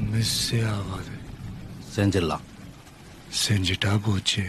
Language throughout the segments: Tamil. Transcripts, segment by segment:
மிஸ்ஸே ஆகாது செஞ்சிடலாம் செஞ்சுட்டா போச்சு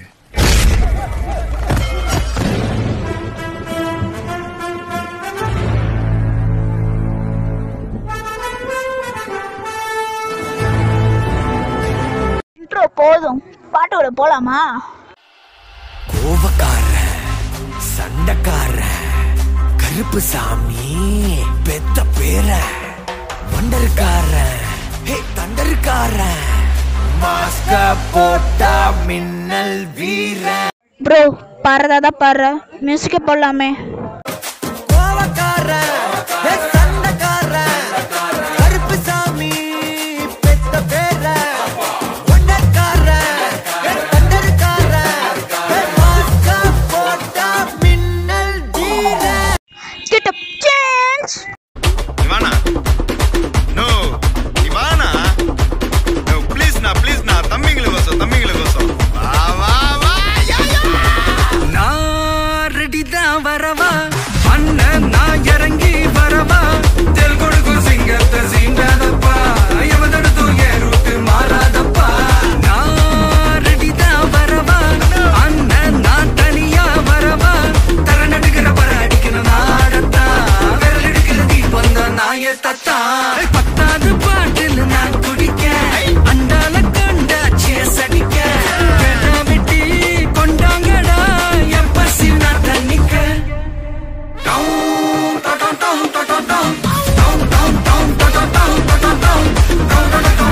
இன்ட்ரோ போதும் பாட்டோட போலாமா கோவக்காரன் சண்டைக்காரன் கருப்பு சாமி பெத்த பேர வண்டருக்காரன் ஹே தண்டருக்காரன் மாஸ்க போட்டா மின்னல் வீரன் ப்ரோ பாடுறதா பாடுற மியூசிக்கே போடலாமே கோவக்காரன் ஹே சண்டைக்காரன் கருப்பு சாமி பெத்த பேர வண்டருக்காரன் ஹே தண்டருக்காரன் ஹே மாஸ்க போட்டா மின்னல் வீரன் get up change Ivana. No. Ivana. No, please na, please na. தம்பிங்கள கோசம் தம்பிங்கள கோசம் வா வா வா யா யா நான் ரெடிதான் வரவா அண்ணன் நான் இறங்கி வரவா தெல் கொடுக்கும் சிங்கத்தை சீண்டாதப்பா எவதடுத்து என் ரூட்டு மாறாதப்பா நான் ரெடிதான் வரவா அண்ணன் நான் தனியா வரவா தர நடுக்கிற பர அடிக்கணும் நாடத்தா விரல் எடுக்கிற தீபம் தான் நாய தத்தா பத்தாவது பாட்டில் நான் குடிக்க அண்டால கண்டா சேஸ் அடிக்க வெடா வெட்டி கொண்டாங்கடா என் பசி நான் தண்ணிக்க down down down down down down down down down down down down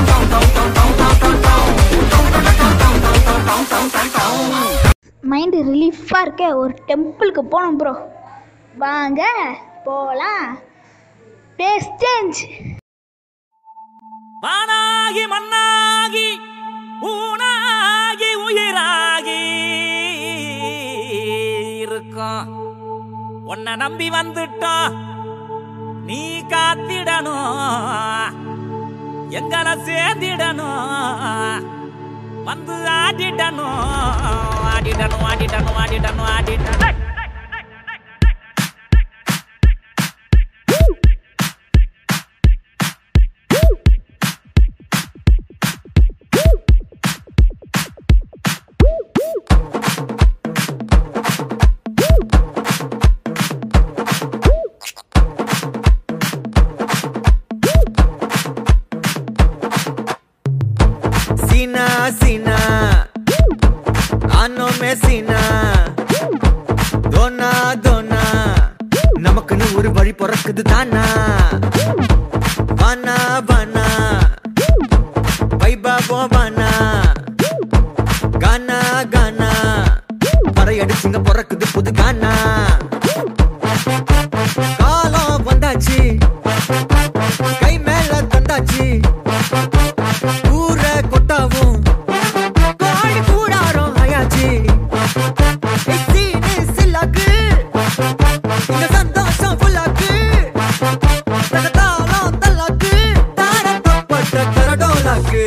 mind ரிலீஃபாக இருக்க ஒரு டெம்பிளுக்கு போனோம் ப்ரோ வாங்க போகலாம் பேஸ் சேஞ்ச் வானாகி மண்ணாகி ஊனாகி உயிராகி இருக்கோம் உன்னை நம்பி வந்துட்டோம் நீ காத்திடணும் எங்களை சேர்ந்திடணும் வந்து ஆடிடணும் ஆடிடணும் ஆடிடணும் ஆடிடணும் ஆடிடணும் सीना सीना आनों में सीना தோனா தோனா நமக்குன்னு ஒரு வழி பிறக்குது தானா வானா வானா வைபா போவானா கானா கானா பறையடிச்சுங்க பிறக்குது புது கானா காலம் வந்தாச்சு கை மேல தந்தாச்சு ஊர கொட்டாவும் காடு கூடாரம் ஆயாச்சு எக்ஸீனு சில்லாக்கு இந்த சந்தோஷம் ஃபுல்லாக்கு தகதாளம் தல்லாக்கு தாரப்பட்ட தரடோலாக்கு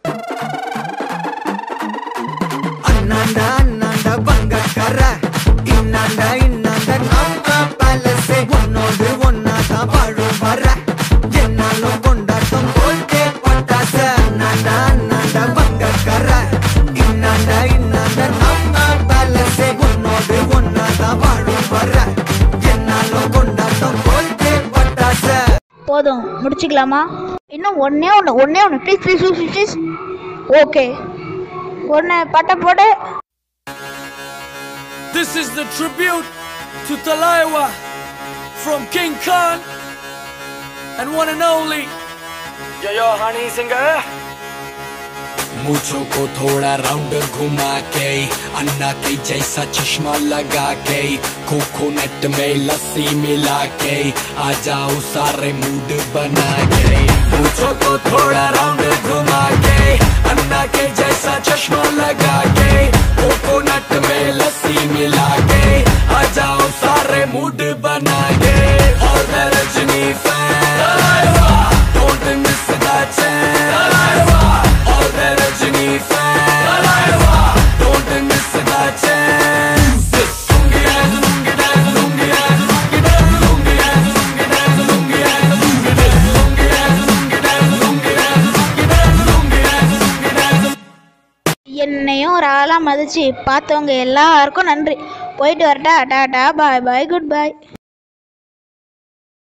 அண்ணாண்டா அண்ணாண்டா பங்கக்கர இன்னாண்ட இன்னாண்ட நம்ம பேலஸே உன்னோடு ஒன்னாதான் வாழும் வர என்னாலும் கொண்டாட்டம் போல்டே பட்டாச அண்ணாண்டா அண்ணாண்டா பங்கக்கர இன்னாண்ட இன்னாண்ட நம்ம பேலஸே உன்னோடு ஒன்னாதான் வாழும் வர என்னாலும் கொண்டாட்டம் போல்டே பட்டாச போதும் முடிச்சுக்கலாமா இன்னும் ஒன்னே ஒன்று ஒன்னே ஒன்று please please please please okay ஒன்று பட்டை போடு This is the tribute to Talaiwa from King Khan and one and only Yo Yo Honey Singer. मुझो को थोड़ा राउंड घुमा के अन्ना के जैसा चश्मा लगा के कोकोनट में लस्सी मिला के आ जाओ सारे मूड बना के मुझो को थोड़ा राउंड घुमा के अन्ना के जैसा चश्मा लगा के कोकोनट में लस्सी मिला के आ जाओ सारे मूड बना के और the Rajni fan don't miss that chance all the Rajini fans don't miss that chance Lungi dance, lungi dance, lungi dance, lungi dance, lungi dance, lungi dance, lungi dance, lungi dance, lungi dance, lungi dance, lungi dance, lungi dance, என்னையும் ஒரு ஆளாக மதித்து பார்த்தவங்க எல்லாருக்கும் நன்றி போயிட்டு வரட்டா டாடா பாய் பாய் குட் பாய்